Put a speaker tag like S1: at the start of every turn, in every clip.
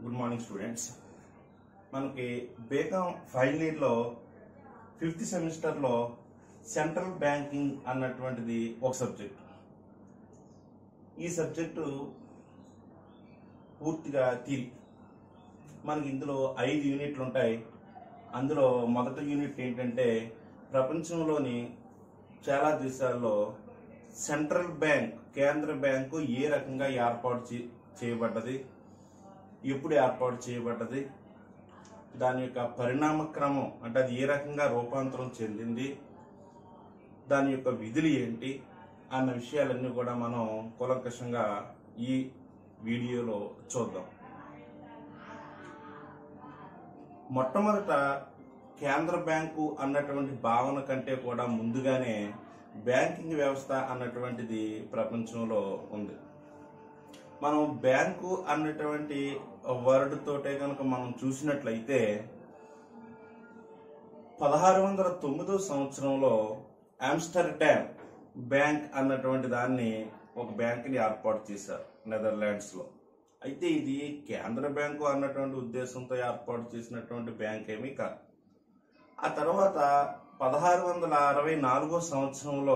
S1: good morning students మనకి B Com final ఇయర్లో fifth సెమిస్టర్లో సెంట్రల్ బ్యాంకింగ్ అన్నటువంటిది ఒక సబ్జెక్ట్ ఈ సబ్జెక్టు పూర్తిగా థిరీ మనకి ఇందులో ఐదు యూనిట్లు ఉంటాయి అందులో మొదటి యూనిట్ ఏంటంటే ప్రపంచంలోని చాలా దేశాల్లో సెంట్రల్ బ్యాంక్ కేంద్ర బ్యాంకు ఏ రకంగా ఏర్పాటు చే- చేయబడ్డది ఎప్పుడు ఏర్పాటు చేయబడ్డది దాని యొక్క పరిణామ క్రమం అంటే అది ఏ రకంగా రూపాంతరం చెందింది దాని యొక్క విధులు ఏంటి అన్న విషయాలన్నీ కూడా మనం కూలంకషంగా ఈ వీడియోలో చూద్దాం మొట్టమొదట కేంద్ర బ్యాంకు అన్నటువంటి భావన కంటే కూడా ముందుగానే బ్యాంకింగ్ వ్యవస్థ అన్నటువంటిది ప్రపంచంలో ఉంది మనం బ్యాంకు అన్నటువంటి వర్డ్ తోటే కనుక మనం చూసినట్లయితే పదహారు వందల తొమ్మిదో సంవత్సరంలో ఆమ్స్టర్డామ్ బ్యాంక్ అన్నటువంటి దాన్ని ఒక బ్యాంక్ని ఏర్పాటు చేశారు నెదర్లాండ్స్ లో అయితే ఇది కేంద్ర బ్యాంకు అన్నటువంటి ఉద్దేశంతో ఏర్పాటు చేసినటువంటి బ్యాంక్ ఏమీ కాదు ఆ తర్వాత పదహారు వందల అరవై నాలుగో సంవత్సరంలో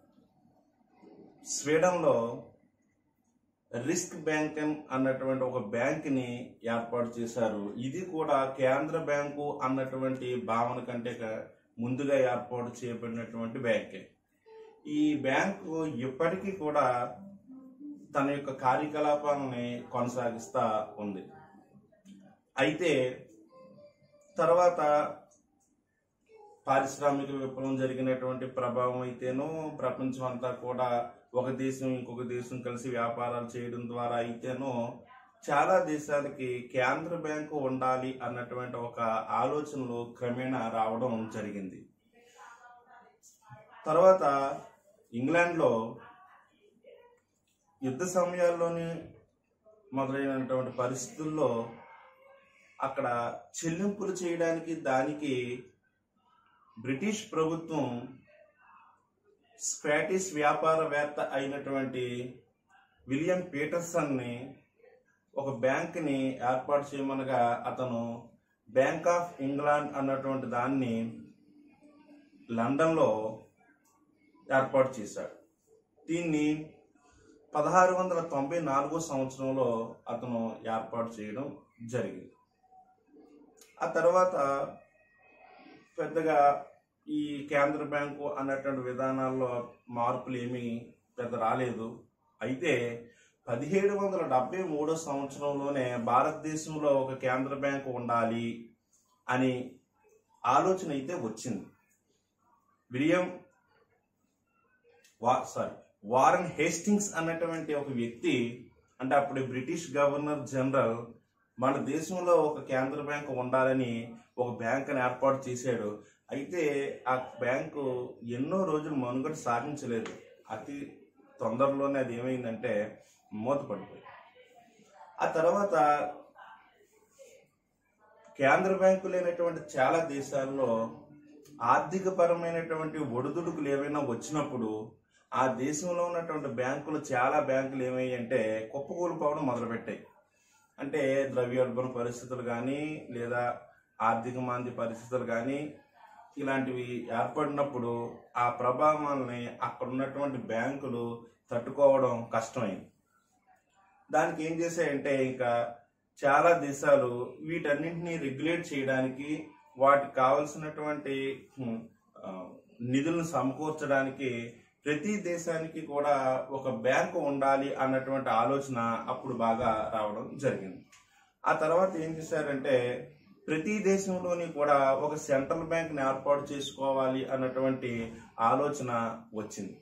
S1: స్వీడన్లో రిస్క్ బ్యాంక్ అన్నటువంటి ఒక బ్యాంక్ ని ఏర్పాటు చేశారు ఇది కూడా కేంద్ర బ్యాంకు అన్నటువంటి భావన కంటే క- ముందుగా ఏర్పాటు చేయబడినటువంటి బ్యాంకే ఈ బ్యాంకు ఇప్పటికీ కూడా తన యొక్క కార్యకలాపాలని కొనసాగిస్తా ఉంది అయితే తర్వాత పారిశ్రామిక విప్లవం జరిగినటువంటి ప్రభావం అయితేనో ప్రపంచం అంతా కూడా ఒక దేశం ఇంకొక దేశం కలిసి వ్యాపారాలు చేయడం ద్వారా అయితేనో చాలా దేశాలకి కేంద్ర బ్యాంకు ఉండాలి అన్నటువంటి ఒక ఆలోచనలు క్రమేణా రావడం జరిగింది తర్వాత ఇంగ్లాండ్లో యుద్ధ సమయాల్లోని మొదలైనటువంటి పరిస్థితుల్లో అక్కడ చెల్లింపులు చేయడానికి దానికి బ్రిటిష్ ప్రభుత్వం స్పాటిష్ వ్యాపారవేత్త అయినటువంటి విలియం పీటర్సన్ ని ఒక బ్యాంక్ ని ఏర్పాటు చేయమనగా అతను బ్యాంక్ ఆఫ్ ఇంగ్లాండ్ అన్నటువంటి దాన్ని లండన్ లో ఏర్పాటు చేశాడు దీన్ని పదహారు వందల తొంభై నాలుగో సంవత్సరంలో అతను ఏర్పాటు చేయడం జరిగింది ఆ తర్వాత పెద్దగా ఈ కేంద్ర బ్యాంకు అన్నటువంటి విధానాల్లో మార్పులు ఏమీ పెద్ద రాలేదు అయితే పదిహేడు వందల డెబ్బై మూడో సంవత్సరంలోనే భారతదేశంలో ఒక కేంద్ర బ్యాంకు ఉండాలి అని ఆలోచన అయితే వచ్చింది విలియం వా సారీ వారన్ హేస్టింగ్స్ అన్నటువంటి ఒక వ్యక్తి అంటే అప్పుడు బ్రిటిష్ గవర్నర్ జనరల్ మన దేశంలో ఒక కేంద్ర బ్యాంకు ఉండాలని ఒక బ్యాంకుని ఏర్పాటు చేశాడు అయితే ఆ బ్యాంకు ఎన్నో రోజులు మనుగడ సాధించలేదు అతి తొందరలోనే అది ఏమైందంటే మూతపడిపోయింది ఆ తర్వాత కేంద్ర బ్యాంకు లేనటువంటి చాలా దేశాల్లో ఆర్థిక పరమైనటువంటి ఒడిదుడుకులు ఏవైనా వచ్చినప్పుడు ఆ దేశంలో ఉన్నటువంటి బ్యాంకులు చాలా బ్యాంకులు ఏమయ్యంటే కుప్పకూలిపోవడం మొదలుపెట్టాయి అంటే ద్రవ్యోల్బణ పరిస్థితులు కానీ లేదా ఆర్థిక మాంద్య పరిస్థితులు కానీ ఇలాంటివి ఏర్పడినప్పుడు ఆ ప్రభావాలని అక్కడ ఉన్నటువంటి బ్యాంకులు తట్టుకోవడం కష్టమైంది దానికి ఏం చేశాయంటే ఇంకా చాలా దేశాలు వీటన్నింటినీ రెగ్యులేట్ చేయడానికి వాటికి కావలసినటువంటి హ్మ్, ఆ, నిధులను సమకూర్చడానికి ప్రతి దేశానికి కూడా ఒక బ్యాంకు ఉండాలి అన్నటువంటి ఆలోచన అప్పుడు బాగా రావడం జరిగింది ఆ తర్వాత ఏం చేశారంటే ప్రతి దేశంలోని కూడా ఒక సెంట్రల్ బ్యాంక్ ఏర్పాటు చేసుకోవాలి అన్నటువంటి ఆలోచన వచ్చింది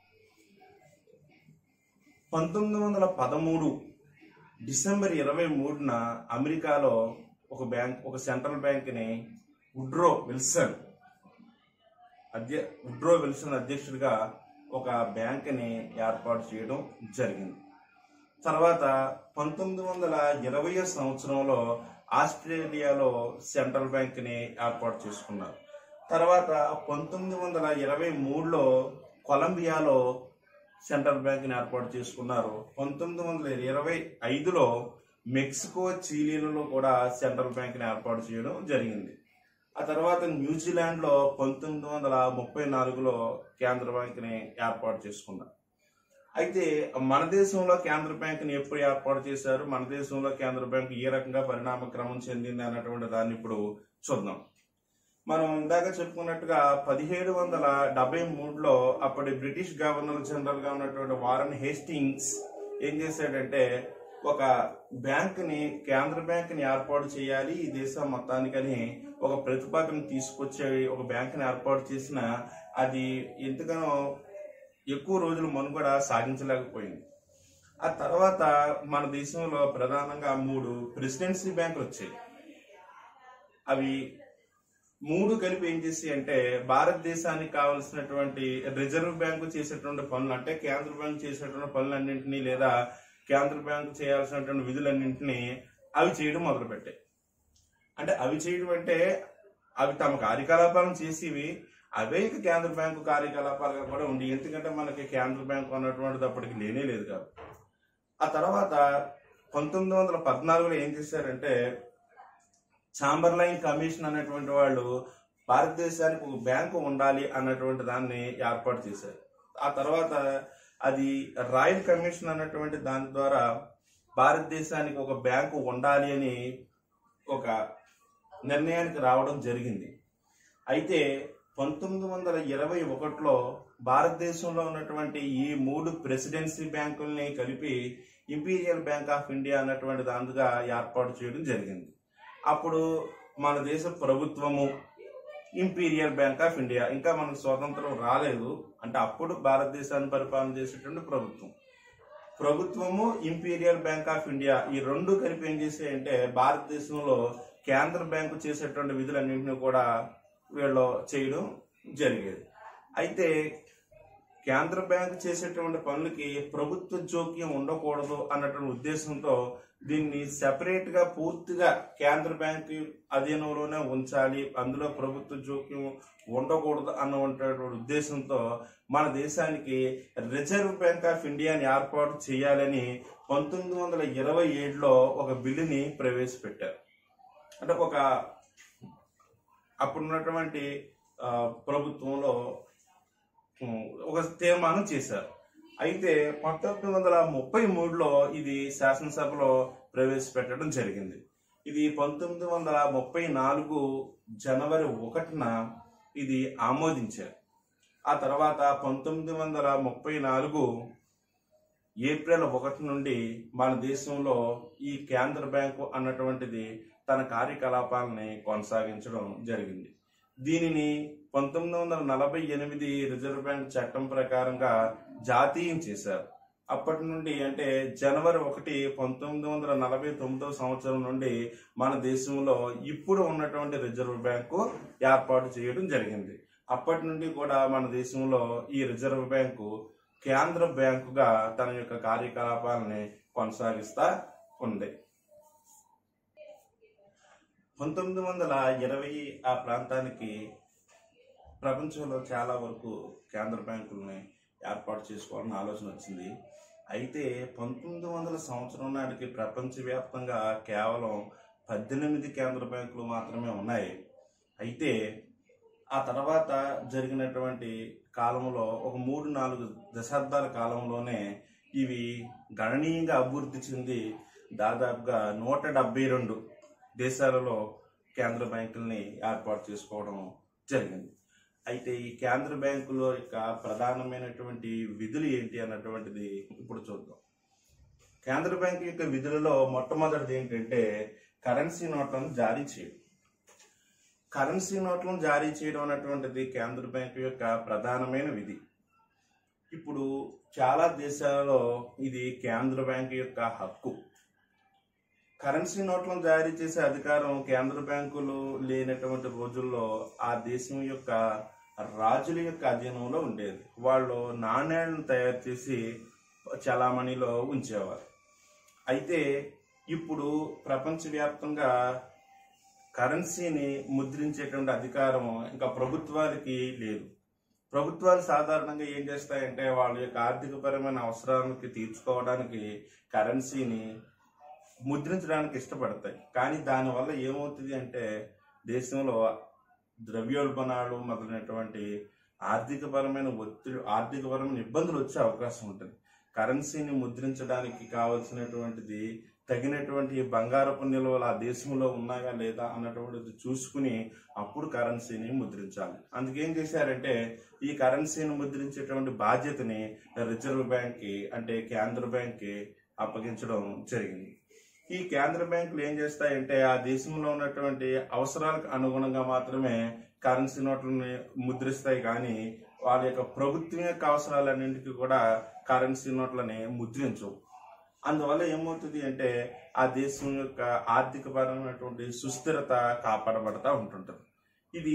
S1: పంతొమ్మిది వందల పదమూడు డిసెంబర్ ఇరవై మూడున అమెరికాలో ఒక బ్యాంక్ ఒక సెంట్రల్ బ్యాంక్ని వుడ్రో విల్సన్ అధ్య వుడ్రో విల్సన్ అధ్యక్షుడిగా ఒక బ్యాంక్ని ఏర్పాటు చేయడం జరిగింది తర్వాత పంతొమ్మిది వందల ఇరవై సంవత్సరంలో ఆస్ట్రేలియాలో సెంట్రల్ బ్యాంక్ని ఏర్పాటు చేసుకున్నారు తర్వాత పంతొమ్మిది వందల ఇరవై మూడులో కొలంబియాలో సెంట్రల్ బ్యాంక్ని ఏర్పాటు చేసుకున్నారు పంతొమ్మిది వందల ఇరవై ఐదులో మెక్సికో చీలీలలో కూడా సెంట్రల్ బ్యాంక్ని ఏర్పాటు చేయడం జరిగింది ఆ తర్వాత న్యూజిలాండ్లో పంతొమ్మిది వందల ముప్పై నాలుగులో కేంద్ర బ్యాంక్ని ఏర్పాటు చేసుకున్నారు అయితే మన దేశంలో కేంద్ర బ్యాంకుని ఎప్పుడు ఏర్పాటు చేశారు మన దేశంలో కేంద్ర బ్యాంకు ఏ రకంగా పరిణామ క్రమం చెందింది అన్నటువంటి దాన్ని ఇప్పుడు చూద్దాం మనం ఇందాక చెప్పుకున్నట్టుగా పదిహేడు వందల డెబ్బై మూడులో అప్పటి బ్రిటిష్ గవర్నర్ జనరల్ గా ఉన్నటువంటి వారన్ హేస్టింగ్స్ ఏం చేశాడంటే ఒక బ్యాంకుని కేంద్ర బ్యాంకుని ఏర్పాటు చేయాలి ఈ దేశం మొత్తానికని ఒక ప్రతిపాదన తీసుకొచ్చే ఒక బ్యాంకుని ఏర్పాటు చేసిన అది ఎంతగానో ఎక్కువ రోజులు మనుగడ సాగించలేకపోయింది ఆ తర్వాత మన దేశంలో ప్రధానంగా మూడు ప్రెసిడెన్సీ బ్యాంకులు వచ్చాయి అవి మూడు కలిపి ఏం చేసి అంటే భారతదేశానికి కావలసినటువంటి రిజర్వ్ బ్యాంకు చేసేటువంటి పనులు అంటే కేంద్ర బ్యాంకు చేసేటువంటి పనులన్నింటినీ లేదా కేంద్ర బ్యాంకు చేయాల్సినటువంటి విధులన్నింటినీ అవి చేయడం మొదలుపెట్టాయి అంటే అవి చేయడం అంటే అవి తమ కార్యకలాపాలను చేసేవి అవే ఇక కేంద్ర బ్యాంకు కార్యకలాపాలుగా కూడా ఉంది ఎందుకంటే మనకి కేంద్ర బ్యాంకు అన్నటువంటిది అప్పటికి లేనే లేదు కాబట్టి ఆ తర్వాత పంతొమ్మిది వందల పద్నాలుగులో ఏం చేశారంటే చాంబర్లైన్ కమిషన్ అనేటువంటి వాళ్ళు భారతదేశానికి ఒక బ్యాంకు ఉండాలి అన్నటువంటి దాన్ని ఏర్పాటు చేశారు ఆ తర్వాత అది రాయల్ కమిషన్ అన్నటువంటి దాని ద్వారా భారతదేశానికి ఒక బ్యాంకు ఉండాలి అని ఒక నిర్ణయానికి రావడం జరిగింది అయితే పంతొమ్మిది వందల ఇరవై ఒకటిలో భారతదేశంలో ఉన్నటువంటి ఈ మూడు ప్రెసిడెన్సీ బ్యాంకుల్ని కలిపి ఇంపీరియల్ బ్యాంక్ ఆఫ్ ఇండియా అన్నటువంటి దానిగా ఏర్పాటు చేయడం జరిగింది అప్పుడు మన దేశ ప్రభుత్వము ఇంపీరియల్ బ్యాంక్ ఆఫ్ ఇండియా ఇంకా మనకు స్వాతంత్రం రాలేదు అంటే అప్పుడు భారతదేశాన్ని పరిపాలన చేసేటువంటి ప్రభుత్వం ప్రభుత్వము ఇంపీరియల్ బ్యాంక్ ఆఫ్ ఇండియా ఈ రెండు కలిపి ఏం చేసాయంటే భారతదేశంలో కేంద్ర బ్యాంకు చేసేటువంటి విధులన్నింటినీ కూడా వీళ్ళు చేయడం జరిగేది అయితే కేంద్ర బ్యాంకు చేసేటువంటి పనులకి ప్రభుత్వ జోక్యం ఉండకూడదు అన్నటువంటి ఉద్దేశంతో దీన్ని సెపరేట్ గా పూర్తిగా కేంద్ర బ్యాంకు అధీనంలోనే ఉంచాలి అందులో ప్రభుత్వ జోక్యం ఉండకూడదు అన్నటువంటి ఉద్దేశంతో మన దేశానికి రిజర్వ్ బ్యాంక్ ఆఫ్ ఇండియాని ఏర్పాటు చేయాలని పంతొమ్మిది వందల ఇరవై ఏడులో ఒక బిల్లుని ప్రవేశపెట్టారు అంటే ఒక అప్పుడున్నటువంటి ఆ, ప్రభుత్వంలో ఉమ్, ఒక తీర్మానం చేశారు అయితే పంతొమ్మిది వందల ముప్పై మూడులో ఇది శాసనసభలో ప్రవేశపెట్టడం జరిగింది ఇది పంతొమ్మిది వందల ముప్పై నాలుగు జనవరి ఒకటిన ఇది ఆమోదించారు ఆ తర్వాత పంతొమ్మిది వందల ముప్పై నాలుగు ఏప్రిల్ ఒకటి నుండి మన దేశంలో ఈ కేంద్ర బ్యాంకు అన్నటువంటిది తన కార్యకలాపాలని కొనసాగించడం జరిగింది దీనిని పంతొమ్మిది వందల నలభై ఎనిమిది రిజర్వ్ బ్యాంక్ చట్టం ప్రకారంగా జాతీయం చేశారు అప్పటి నుండి అంటే జనవరి ఒకటి పంతొమ్మిది వందల నలభై తొమ్మిదవ సంవత్సరం నుండి మన దేశంలో ఇప్పుడు ఉన్నటువంటి రిజర్వ్ బ్యాంకు ఏర్పాటు చేయడం జరిగింది అప్పటి నుండి కూడా మన దేశంలో ఈ రిజర్వ్ బ్యాంకు కేంద్ర బ్యాంకుగా తన యొక్క కార్యకలాపాలని కొనసాగిస్తా ఉంది పంతొమ్మిది వందల ఇరవై ఆ ప్రాంతానికి ప్రపంచంలో చాలా వరకు కేంద్ర బ్యాంకుల్ని ఏర్పాటు చేసుకోవాలని ఆలోచన వచ్చింది అయితే పంతొమ్మిది వందల సంవత్సరం నాటికి ప్రపంచవ్యాప్తంగా కేవలం పద్దెనిమిది కేంద్ర బ్యాంకులు మాత్రమే ఉన్నాయి అయితే ఆ తర్వాత జరిగినటువంటి కాలంలో ఒక మూడు నాలుగు దశాబ్దాల కాలంలోనే ఇవి గణనీయంగా అభివృద్ధి చెంది దాదాపుగా నూట డెబ్బై రెండు దేశాలలో కేంద్ర బ్యాంకుల్ని ఏర్పాటు చేసుకోవడం జరిగింది అయితే ఈ కేంద్ర బ్యాంకుల యొక్క ప్రధానమైనటువంటి విధులు ఏంటి అన్నటువంటిది ఇప్పుడు చూద్దాం కేంద్ర బ్యాంకు యొక్క విధులలో మొట్టమొదటిది ఏంటంటే కరెన్సీ నోట్లను జారీ చేయడం కరెన్సీ నోట్లను జారీ చేయడం అన్నటువంటిది కేంద్ర బ్యాంకు యొక్క ప్రధానమైన విధి ఇప్పుడు చాలా దేశాలలో ఇది కేంద్ర బ్యాంకు యొక్క హక్కు కరెన్సీ నోట్లను జారీ చేసే అధికారం కేంద్ర బ్యాంకులు లేనటువంటి రోజుల్లో ఆ దేశం యొక్క రాజుల యొక్క అధీనంలో ఉండేది వాళ్ళు నాణ్యాలను తయారు చేసి చలామణిలో ఉంచేవారు అయితే ఇప్పుడు ప్రపంచవ్యాప్తంగా కరెన్సీని ముద్రించేటువంటి అధికారం ఇంకా ప్రభుత్వాలకి లేదు ప్రభుత్వాలు సాధారణంగా ఏం చేస్తాయంటే వాళ్ళ యొక్క ఆర్థికపరమైన అవసరాలకి తీర్చుకోవడానికి కరెన్సీని ముద్రించడానికి ఇష్టపడతాయి కానీ దానివల్ల ఏమవుతుంది అంటే దేశంలో ద్రవ్యోల్బణాలు మొదలైనటువంటి ఆర్థికపరమైన ఒత్తిడి ఆర్థికపరమైన ఇబ్బందులు వచ్చే అవకాశం ఉంటుంది కరెన్సీని ముద్రించడానికి కావలసినటువంటిది తగినటువంటి బంగారపు నిల్వలు ఆ దేశంలో ఉన్నాయా లేదా అన్నటువంటిది చూసుకుని అప్పుడు కరెన్సీని ముద్రించాలి అందుకేం చేశారంటే ఈ కరెన్సీని ముద్రించేటువంటి బాధ్యతని రిజర్వ్ బ్యాంక్కి అంటే కేంద్ర బ్యాంక్కి అప్పగించడం జరిగింది ఈ కేంద్ర బ్యాంకులు ఏం చేస్తాయంటే ఆ దేశంలో ఉన్నటువంటి అవసరాలకు అనుగుణంగా మాత్రమే కరెన్సీ నోట్లని ముద్రిస్తాయి కానీ వాళ్ళ యొక్క ప్రభుత్వం యొక్క అవసరాలన్నింటికి కూడా కరెన్సీ నోట్లని ముద్రించవు అందువల్ల ఏమవుతుంది అంటే ఆ దేశం యొక్క ఆర్థిక పరమైనటువంటి సుస్థిరత కాపాడబడతా ఉంటుంటుంది ఇది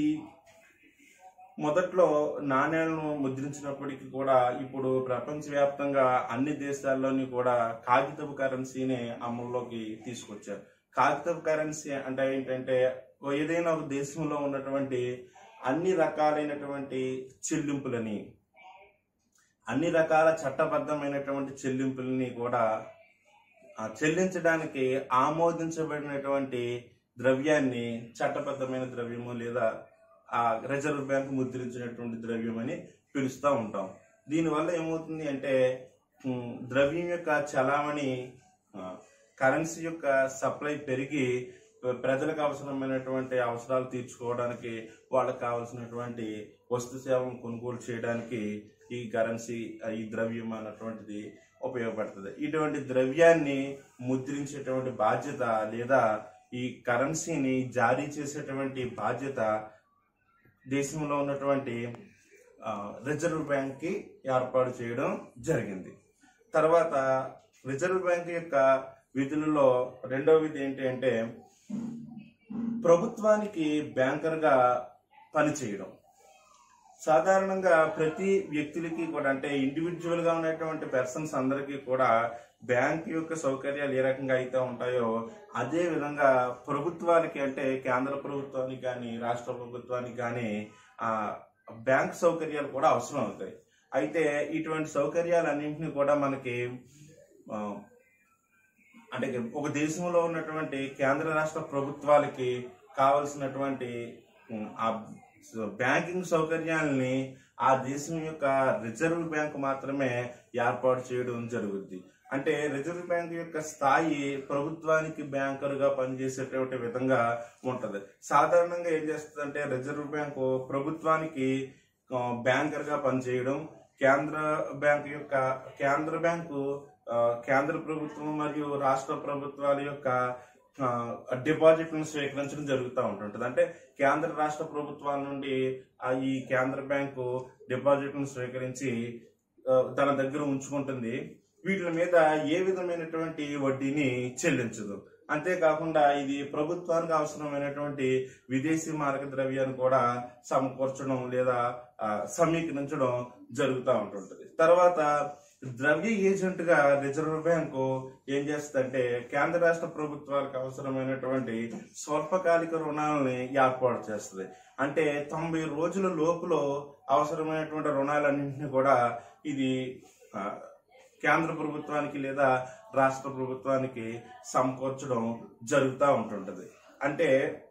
S1: మొదట్లో నాణేలను ముద్రించినప్పటికీ కూడా ఇప్పుడు ప్రపంచవ్యాప్తంగా అన్ని దేశాల్లోని కూడా కాగితపు కరెన్సీని అమల్లోకి తీసుకొచ్చారు కాగితపు కరెన్సీ అంటే ఏంటంటే ఏదైనా ఒక దేశంలో ఉన్నటువంటి అన్ని రకాలైనటువంటి చెల్లింపులని అన్ని రకాల చట్టబద్ధమైనటువంటి చెల్లింపులని కూడా ఆ, చెల్లించడానికి ఆమోదించబడినటువంటి ద్రవ్యాన్ని చట్టబద్ధమైన ద్రవ్యము లేదా ఆ రిజర్వ్ బ్యాంక్ ముద్రించినటువంటి ద్రవ్యం అని పిలుస్తూ ఉంటాం దీనివల్ల ఏమవుతుంది అంటే ఉమ్, ద్రవ్యం యొక్క చలామణి కరెన్సీ యొక్క సప్లై పెరిగి ప్రజలకు అవసరమైనటువంటి అవసరాలు తీర్చుకోవడానికి వాళ్ళకి కావాల్సినటువంటి వస్తు సేవలను కొనుగోలు చేయడానికి ఈ కరెన్సీ ఈ ద్రవ్యం అన్నటువంటిది ఉపయోగపడుతుంది ఇటువంటి ద్రవ్యాన్ని ముద్రించేటువంటి బాధ్యత లేదా ఈ కరెన్సీని జారీ చేసేటువంటి బాధ్యత దేశంలో ఉన్నటువంటి ఆ, రిజర్వ్ బ్యాంక్ కి ఏర్పాటు చేయడం జరిగింది తర్వాత రిజర్వ్ బ్యాంక్ యొక్క విధులలో రెండవ విధి ఏంటి అంటే ప్రభుత్వానికి బ్యాంకర్గా పనిచేయడం సాధారణంగా ప్రతి వ్యక్తులకి కూడా అంటే ఇండివిజువల్ గా ఉన్నటువంటి పర్సన్స్ అందరికీ కూడా బ్యాంక్ యొక్క సౌకర్యాలు ఏ రకంగా అయితే ఉంటాయో అదే విధంగా ప్రభుత్వానికి అంటే కేంద్ర ప్రభుత్వానికి కానీ రాష్ట్ర ప్రభుత్వానికి కానీ ఆ బ్యాంక్ సౌకర్యాలు కూడా అవసరం అవుతాయి అయితే ఇటువంటి సౌకర్యాలన్నింటినీ కూడా మనకి ఆ, అంటే ఒక దేశంలో ఉన్నటువంటి కేంద్ర రాష్ట్ర ప్రభుత్వాలకి కావలసినటువంటి ఉమ్, ఆ స- బ్యాంకింగ్ సౌకర్యాలని ఆ దేశం యొక్క రిజర్వ్ బ్యాంక్ మాత్రమే ఏర్పాటు చేయడం జరుగుద్ది అంటే రిజర్వ్ బ్యాంక్ యొక్క స్థాయి ప్రభుత్వానికి బ్యాంకర్గా పనిచేసేటువంటి విధంగా ఉంటది సాధారణంగా ఏం చేస్తుందంటే రిజర్వ్ బ్యాంకు ప్రభుత్వానికి ఆ, బ్యాంకర్గా పనిచేయడం కేంద్ర బ్యాంక్ యొక్క కేంద్ర బ్యాంకు ఆ, కేంద్ర ప్రభుత్వం మరియు రాష్ట్ర ప్రభుత్వాల యొక్క ఆ, డిపాజిట్లను స్వీకరించడం జరుగుతూ ఉంటుంటుంది అంటే కేంద్ర రాష్ట్ర ప్రభుత్వాల నుండి ఆ ఈ కేంద్ర బ్యాంకు డిపాజిట్లను స్వీకరించి ఆ, తన దగ్గర ఉంచుకుంటుంది వీటి మీద ఏ విధమైనటువంటి వడ్డీని చెల్లించదు అంతేకాకుండా ఇది ప్రభుత్వానికి అవసరమైనటువంటి విదేశీ మారక ద్రవ్యాన్ని కూడా సమకూర్చడం లేదా ఆ, సమీకరించడం జరుగుతూ ఉంటుంటుంది తర్వాత ద్రవ్య ఏజెంట్ గా రిజర్వ్ బ్యాంకు ఏం చేస్తుందంటే కేంద్ర రాష్ట్ర ప్రభుత్వాలకు అవసరమైనటువంటి స్వల్పకాలిక రుణాలని ఏర్పాటు చేస్తుంది అంటే తొంభై రోజుల లోపులో అవసరమైనటువంటి రుణాలన్నింటినీ కూడా ఇది ఆ, కేంద్ర ప్రభుత్వానికి లేదా రాష్ట్ర ప్రభుత్వానికి సమకూర్చడం జరుగుతూ ఉంటుంటది అంటే